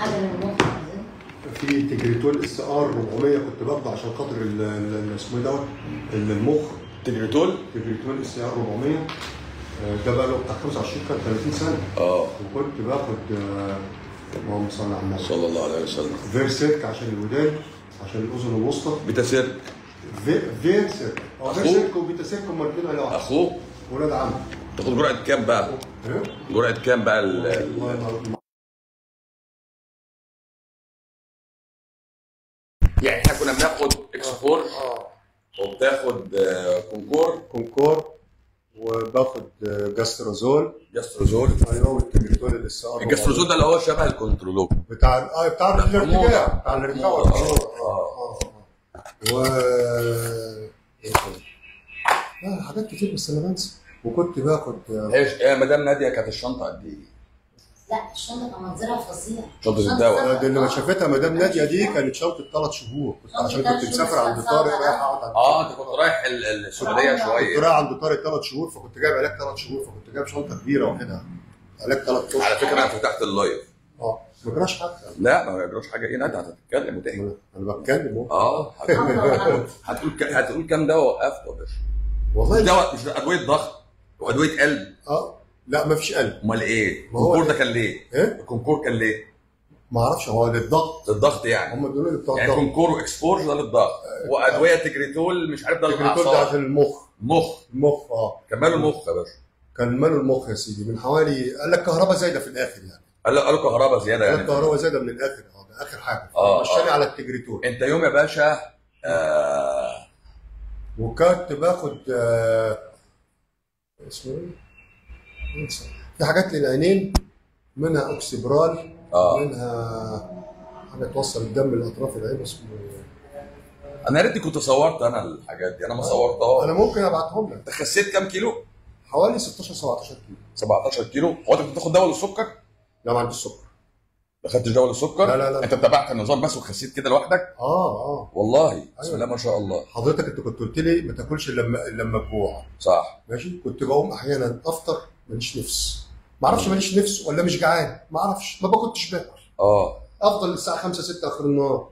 حاجه للمخ عايزين في تجريتول اس ار 400 كنت باخده عشان خاطر ال- ال- اسمه ايه دوت ال- المخ تجريتول تجريتول اس ار 400 آه، ده بقى له بتاع 25 كان 30 سنه اه وكنت باخد آه، اللهم صل على النبي صلى الله عليه وسلم فيرسيرك عشان الودان عشان الاذن الوسطى بيتا سيرك في- فيرسيرك اه أخوه؟ فيرسيرك وبيتا سيرك هم الاثنين على واحد اخوه ولاد عم تاخد جرعه كام بقى؟ إيه؟ جرعه كام بقى ال- والله ال- ما- يعني احنا كنا بناخد اكس 4 اه وبتاخد آه، كونكور كونكور وباخد آه، جاستروزول جاستروزول ايوه والتجريتول الاس ار الجاستروزول ده اللي هو شبه الكنترولوج بتاع اه بتاع الارتجاع بتاع الارتجاع موضة. والحرارة. آه. اه اه و إيه تاني؟ لا حاجات كتير بس انا بنسى وكنت باخد آه، هي يا مدام ناديه كانت الشنطه قد ايه؟ لا الشنطه كان منظرها فظيع شنطة الدواء. دي اللي ما شافتها مدام ناديه دي كانت شنطه ثلاث شهور كنت شنطة عشان ثلاث كنت شهور مسافر عند بس طارق صعبة. رايح اقعد عند اه انت كنت رايح ال- ال- السعوديه كنت شويه رايح عند طارق ثلاث شهور فكنت جايب علاج ثلاث شهور فكنت جايب شنطه كبيره وكده علاج ثلاث شهور على فكره انا فتحت اللايف اه ما جراش حاجه لا ما يجراش حاجه ايه ندى هتتكلم وتحكي انا بتكلم اهو اه هتقول هتقول ك- هتقول كام دواء وقفته يا باشا والله دواء مش ادويه ضغط وادويه قلب اه لا ما فيش قلب امال ايه؟ ما هو الكونكور ده كان ليه؟ ايه الكونكور كان ليه؟ ما اعرفش هو للضغط للضغط يعني هم دول اللي بتوع يعني الضغط كونكور واكسبورج ده للضغط وادويه تجريتول مش عارف ده التجريتول ده للاعصاب عشان المخ مخ المخ اه كمال المخ يا باشا كان ماله المخ يا سيدي من حوالي قال لك كهرباء زايده في الاخر يعني قال له قالوا كهرباء زياده قال لك يعني كهرباء زايده من الاخر اه ده اخر حاجه آه، مشاني آه. على التجريتول انت يوم يا باشا آه وكنت باخد آه اسمه ايه؟ انسى. في حاجات للعينين منها اوكسيبرال اه منها حاجه توصل الدم لاطراف العين اسمه انا يا ريتني كنت صورت انا الحاجات دي انا ما صورتهاش انا ممكن ابعتهم لك انت خسيت كام كيلو؟ حوالي 16 17 كيلو 17 كيلو هو انت كنت بتاخد دواء للسكر؟ لا ما عنديش سكر ما خدتش دواء للسكر؟ لا، لا، لا. انت اتبعت النظام بس وخسيت كده لوحدك؟ اه اه والله بسم أيوة. الله ما شاء الله حضرتك انت كنت قلت لي ما تاكلش الا لما إلا لما تجوع صح ماشي كنت بقوم احيانا افطر ماليش نفس ما اعرفش ماليش نفس ولا مش جعان ما اعرفش ما كنتش باكل اه افضل الساعه 5 6 اخر النهار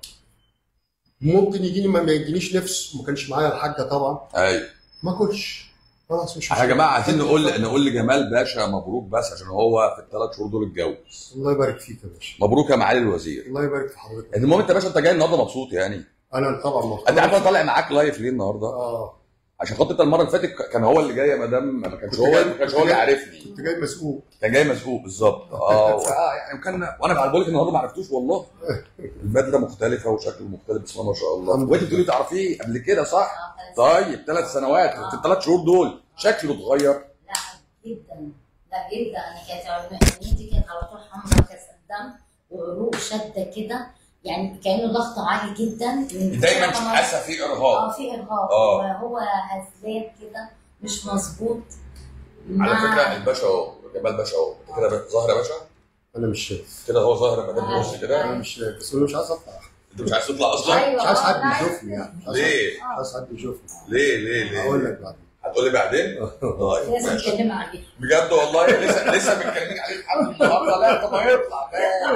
ممكن يجيني ما ما يجينيش نفس وما كانش معايا الحاجه طبعا ايوه ما اكلش خلاص مش يا مشكلة. جماعه عايزين نقول نقول لجمال باشا مبروك بس عشان هو في الثلاث شهور دول اتجوز الله يبارك فيك يا باشا مبروك يا معالي الوزير الله يبارك في حضرتك المهم انت يا باشا انت جاي النهارده مبسوط يعني انا طبعا مبسوط انت عارف انا طالع معاك لايف ليه النهارده؟ اه عشان خاطر انت المره اللي فاتت كان هو اللي جاي يا مدام ما كانش كنت هو جاي- ما كانش كنت هو اللي جاي- عارفني كنت جاي مسؤول كان جاي مسؤول بالظبط اه و- آه، يعني وكان وانا بقول لك النهارده ما عرفتوش والله البدله مختلفه وشكله مختلف بسم الله ما شاء الله الحمد وانت بتقولي تعرفيه قبل كده صح؟ طيب ثلاث سنوات في الثلاث شهور دول شكله اتغير لا جدا لا جدا انا كانت عينيتي كانت على طول حمراء كاسه دم وعروق شده كده يعني كانه ضغط عالي جدا من دايما مش طبعاً- حاسه في اه ارهاق في ارهاق آه. وهو هزلان كده مش مظبوط على مع- فكره الباشا اهو جمال باشا اهو انت كده ظاهر يا باشا انا مش شايف كده هو ظاهر يا مدام بص كده انا مش شايف بس انا مش عايز اطلع انت مش عايز تطلع اصلا ايوه مش عايز آه، حد لا، يشوفني يعني مش عايز ليه؟ حد- مش عايز حد يشوفني ليه ليه ليه؟ هقول لك بعدين هتقولي بعدين؟ طيب لازم ماشي. نتكلم عليه بجد والله لسه لسه متكلمين عليه لحد النهارده لا طب ما يطلع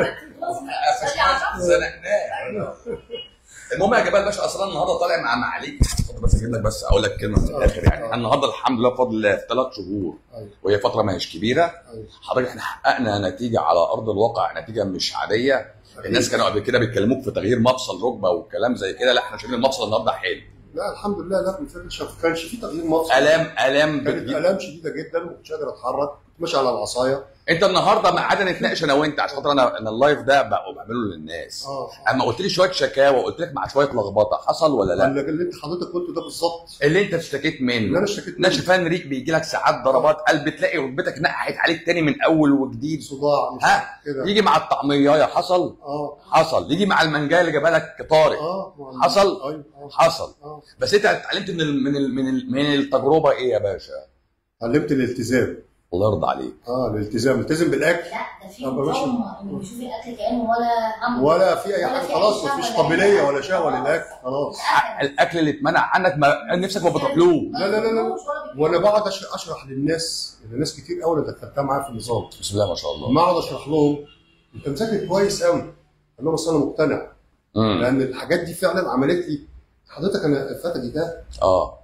زنقناه المهم يا جمال باشا اصلا النهارده طالع مع معاليك اتفضل بس اجيب لك بس اقول لك كلمه في الاخر يعني احنا النهارده الحمد لله بفضل الله في ثلاث شهور ايوه وهي فتره ما هيش كبيره ايوه حضرتك احنا حققنا نتيجه على ارض الواقع نتيجه مش عاديه الناس كانوا قبل كده بيتكلموك في تغيير مفصل ركبه وكلام زي كده لا احنا شايفين المفصل النهارده حلو لا الحمد لله لا ما كانش كانش في تغيير مفصل الام الام كانت بتجي... الام شديده جدا وما كنتش قادر اتحرك كنت ماشي على العصايه انت النهارده ما قعدنا نتناقش انا وانت عشان خاطر انا انا اللايف ده بقى بعمله للناس اه اما قلت لي شويه شكاوى وقلت لك مع شويه لخبطه حصل ولا لا؟ اللي اللي انت حضرتك قلته ده بالظبط اللي انت اشتكيت اللي منه انا اشتكيت منه نشفان ريق بيجي لك ساعات ضربات قلب تلاقي ركبتك نقحت عليك تاني من اول وجديد صداع مش ها؟ عارف كده يجي مع الطعميه حصل اه حصل يجي مع المانجايه اللي جابها لك طارق اه حصل؟ ايوه آه. حصل اه بس انت اتعلمت من ال من ال من, ال من التجربه ايه يا باشا؟ علمت الالتزام الله يرضى عليك اه الالتزام التزم بالاكل لا ده في طب يا باشا. مقاومه انه بيشوف الاكل كانه ولا هم ولا في اي ولا حاجه في خلاص أي مفيش شهوة ولا قابليه أي ولا حاجة. شهوه خلاص. للاكل خلاص الاكل اللي اتمنع عنك ما نفسك ما بتاكلوه لا لا لا لا وانا بقعد أش- اشرح للناس لناس كتير قوي انا دخلتها معايا في النظام بسم الله ما شاء الله ما اقعد اشرح لهم انت مذاكر كويس قوي قال لهم اصل انا مقتنع امم لان الحاجات دي فعلا عملت لي حضرتك انا الفتى ده اه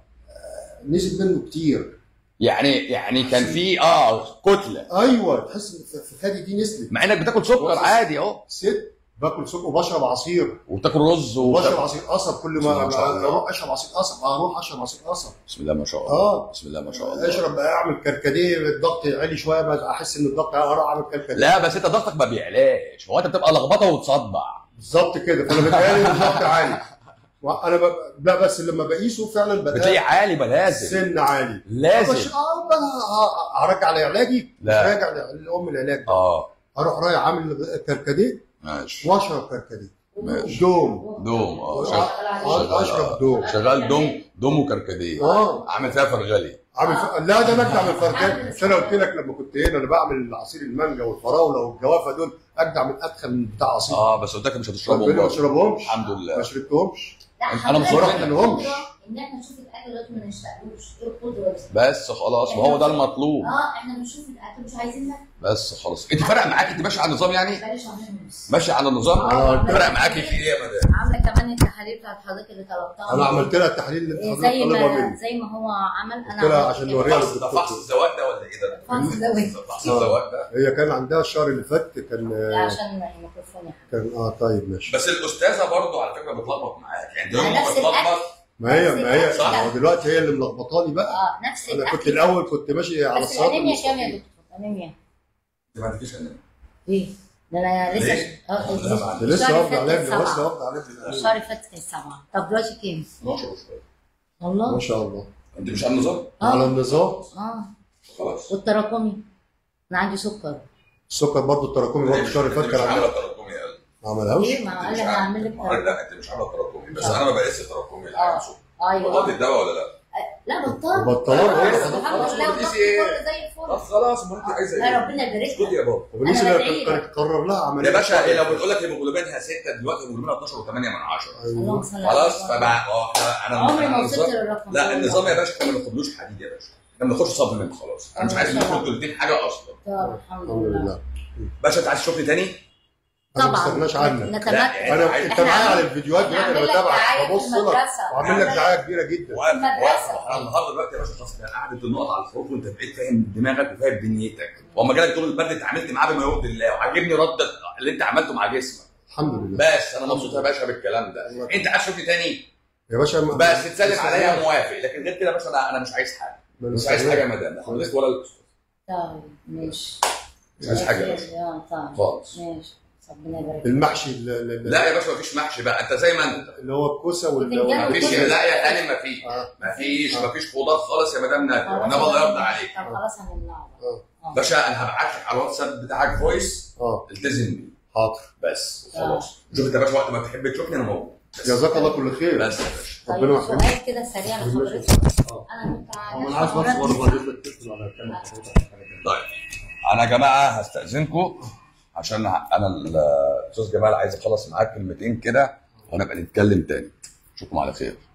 نزل منه كتير يعني يعني كان في اه كتله ايوه تحس ان في فادي دي نزلت مع انك بتاكل سكر عادي اهو ست باكل سكر وبشرب عصير وبتاكل رز وبشرب وبتاكل عصير قصب كل بسم الله ما ما شاء الله. اروح اشرب عصير قصب اروح اشرب عصير قصب بسم الله ما شاء الله اه بسم الله ما شاء الله اشرب اعمل كركديه الضغط عالي شويه بقى احس ان الضغط اروح اعمل كركديه لا بس انت ضغطك ما بيعلاش هو انت بتبقى لخبطه وتصدع بالظبط كده فانا بتهيألي ان الضغط عالي وانا ب... لا بس لما بقيسه فعلا بتلاقي بلاقي عالي بقى لازم سن عالي مش لازم اه بقى ه- هرجع لعلاجي لا. مش راجع لام العلاج ده اه اروح رايح عامل كركديه ماشي واشرب كركديه ماشي دوم دوم اه شغال- اقعد اشرب دوم شغال دوم دوم وكركديه اه عامل فيها فرغلي عامل ف... لا ده مجدع من الفركان مش انا قلت لك لما كنت هنا انا بعمل عصير المانجا والفراوله والجوافه دول اجدع من اتخن بتاع عصير اه بس قلت لك مش هتشربهم ربنا ما برضه. تشربهمش الحمد لله ما شربتهمش لا أنا مش حضرتك واخد منهمش. ان احنا نشوف الاكل دلوقتي ما نشتاقلوش ايه القدره دي؟ بس خلاص ما هو ده المطلوب اه احنا بنشوف الاكل مش عايزين ناكل بس خلاص انت فرق معاك انت ماشي على النظام يعني بقالي شهرين ونص ماشي على النظام آه. فرق معاكي في ايه يا مدام عامله كمان التحاليل بتاعت حضرتك اللي طلبتها انا عملت لها التحليل اللي إيه حضرتك زي طالبها ما مني زي ما هو عمل انا قلت لها عملت عشان كده. نوريها فحص ده فحص الزواج ده ولا ايه ده؟ فحص الزواج. فحص الزواج ده هي كان عندها الشهر اللي فات كان ده عشان الميكروفون كان اه طيب ماشي بس الاستاذه برضه على فكره بتلخبط معاك يعني على لما نفس بتلخبط ما هي ما هي صح. ما هو دلوقتي هي اللي ملخبطاني بقى اه نفس انا كنت الاكل الاول كنت ماشي على بس الصراط الانيميا كام يا المستقيم دكتور؟ انيميا ما عندكيش انيميا ليه؟ ده انا لسه ليه؟ اه لا، ما عندي. لسه الشهر واخد اللي علاج فات كان لسه سبعة. واخد علاج الشهر اللي فات كان سبعة طب دلوقتي كام؟ 12 شويه والله ما شاء الله انت مش على النظام؟ على اه النظام اه خلاص والتراكمي انا عندي سكر السكر برضه التراكمي برضه الشهر اللي فات انت كان مش عندها عامله تراكمي يا قلبي. ما عملهاش ليه؟ ما قال مش لي عامل- هعمل لك ما هو تراكمي لا انت مش عامله تراكمي بس آه. انا ما بقيس التراكمي اللي عامل سكر ايوه بطلت الدواء ولا لا؟ لا بطلت بطلت خلاص، خلاص، الحمد خلاص، لله ما والضغط تقيسي ايه؟ كله زي طب الفل خلاص ما انت عايزه لا ايه؟ ربنا يبارك اسكتي لك يا بابا وبنيسي أنا ده بدعي لك. كانت تقرر لها عمليه يا باشا ايه لو بتقول لك هيموجلوبينها 6 دلوقتي هيموجلوبينها 12 و8 من 10 اللهم ايوه صل على خلاص سيدنا فبقى اه احنا انا عمري ما أنا وصلت النظام- للرقم لا ده. النظام يا باشا احنا ما بناخدلوش حديد يا باشا احنا ما بناخدش سبلمنت خلاص انا مش عايز ناخد تلتين حاجه اصلا طب الحمد الحمد لله لله باشا انت عايز تشوفني تاني؟ انا ما طبعا استغناش عنك نتمكن لا، انا عايز- انت إحنا معايا على عاملين- الفيديوهات إحنا دلوقتي انا عاملين لك بتابعك دعاية في ببص لك المدرسة. وعامل لك دعايه كبيره جدا واقف المدرسة. واقف انا النهارده دلوقتي يا باشا خلاص قاعده النقط على الحروف وانت بقيت فاهم دماغك وفاهم دنيتك واما جالك طول البرد اتعاملت معاه بما يرضي الله وعاجبني رد اللي انت عملته مع جسمك الحمد لله بس انا مبسوط يا باشا بالكلام ده انت عايز تشوفني تاني يا باشا ما- بس تسلم ما- عليا موافق لكن غير كده يا باشا انا انا مش عايز حاجه ما مش عايز نستغناش. حاجه يا مدام لا حضرتك ولا الاستاذ طيب ماشي مش عايز حاجه يا باشا اه طيب خالص ماشي ربنا يبارك فيك. المحشي ال- ال- ال- لا يا باشا مفيش محشي بقى انت زي ما انت اللي هو الكوسه وال بتنجان مفيش وكل- لا يا هانم مفيش آه. مفيش مفيش خضار خالص يا مدام ناديه خلاص وانا والله هنمنعه. يرضى عليك طب خلاص هنمنعه آه. آه. باشا انا هبعت لك على الواتساب بتاعك فويس اه التزم بيه حاضر بس خلاص شوف انت يا باشا وقت ما تحب تشوفني انا موجود بس. جزاك الله كل خير بس يا باشا طيب ربنا يحفظك. سؤال كده سريع لحضرتك آه. انا كنت انا عايز بس برضه اجيب لك تكتب على كلام حضرتك طيب انا يا جماعه هستاذنكم عشان انا الاستاذ جمال عايز اخلص معاك كلمتين كده ونبقى نتكلم تاني اشوفكم على خير